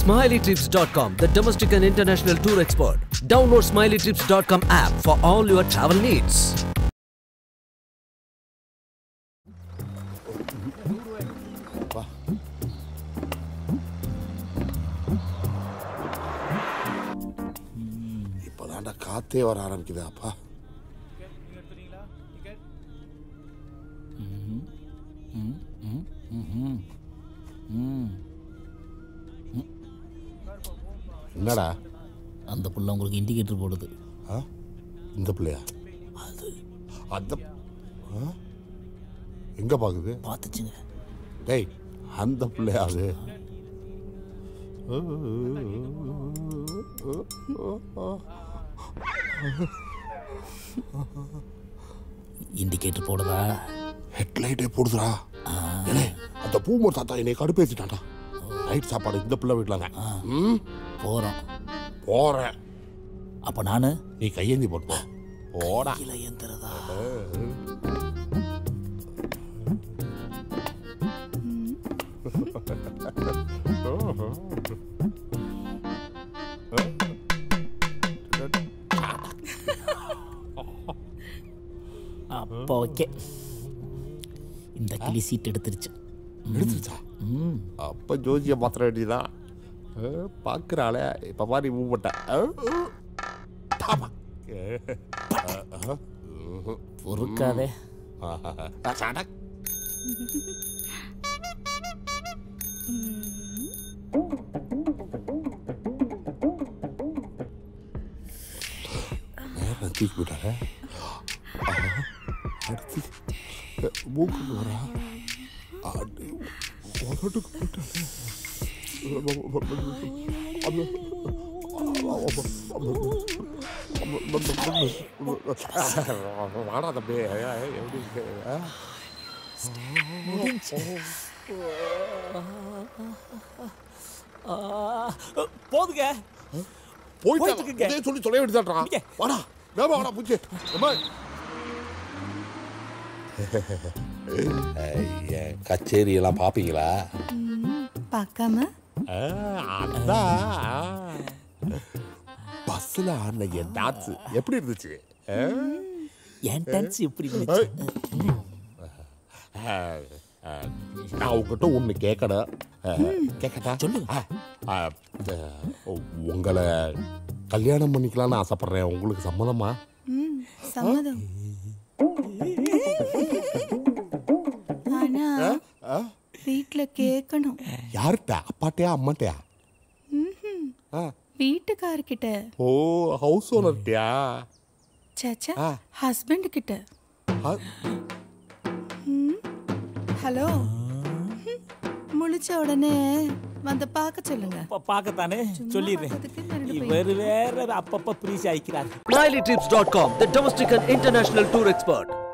SmileyTrips.com, the domestic and international tour expert. Download SmileyTrips.com app for all your travel needs. இப்போதான்டா காத்தே வர ஆரம்பிக்குது அப்பா என்னடா அந்த புள்ள உங்களுக்கு இண்டிகேட்டர் போடுது ஆ? இந்த பிள்ளையா அந்த ஆ? எங்க பாக்குது பார்த்துச்சுங்க டேய் அந்த பிள்ளையா அது இண்டிகேட்டர் போடுதா ஹெட்லைட்டே போடுதுடா ஏலே அந்த பூமூர் தாத்தா என்னை கடுப்பேத்திட்டான்டா நைட் சாப்பாடு இந்த பிள்ளை வீட்டில் தான் ம் போகிறோம் போறேன் அப்போ நான் நீ கையேந்தி போட்டு போ போடா கீழே எந்திரதா அப்போ ஓகே இந்த கிளி சீட் எடுத்துருச்சு எடுத்துருச்சா அப்ப ஜோசியை மாத்திர வேண்டியதான் பார்க்குறாளே இப்போ மாதிரி மூவ் பண்ணிட்டேன் பொறுக்காதே சடக் நேரம் தூக்கி விட்டாரு அடுத்து மூக்குக்கு வரா அடி, உதட்டுக்கு போயிட்டாரு வாடா தம்பி எப்படி இருக்கு ஆ? போதுங்க போயிட்டு போயிட்டுருக்குங்க. இதே சொல்லி சொல்ல வேண்டியதாட்றா இங்க. வாடா வேமா வாடா பூச்சி அம்மா கச்சேரி எல்லாம் பாப்பீங்களா பார்க்காம அதான் பஸ்ல ஆடின என் டான்ஸ் எப்படி இருந்துச்சு ஆ? என் டான்ஸ் எப்படி இருந்துச்சு ஆ, ஆ, நான் உங்ககிட்ட ஒன்று கேட்கணும் ஆ, கேட்கட்டா சொல்லுங்க. ஆ, ஆ, ஆ, உங்களை கல்யாணம் பண்ணிக்கலாம்னு ஆசைப்படுறேன் உங்களுக்கு சம்மதமா ம் சம்மதம் ஆனா வீட்ல கேட்கணும் யார்கிட்ட அப்பாட்டையா அம்மாட்டையா ஆ வீட்டுக்காரர்கிட்ட ஓ ஹவுஸ் ஓனர்ட்டியா சேச்சா ஆ. ஹஸ்பண்ட் கிட்ட ஹலோ முழிச்ச உடனே வந்து பார்க்க சொல்லுங்க பா- பார்க்கத்தானே சொல்லிடுறேன் பார்க்கறதுக்கு மிரண்டு இவர் வேற அப்பப்ப ப்ரீஸ் ஆயிக்கிறார் SmileyTrips.com, the domestic and international tour expert.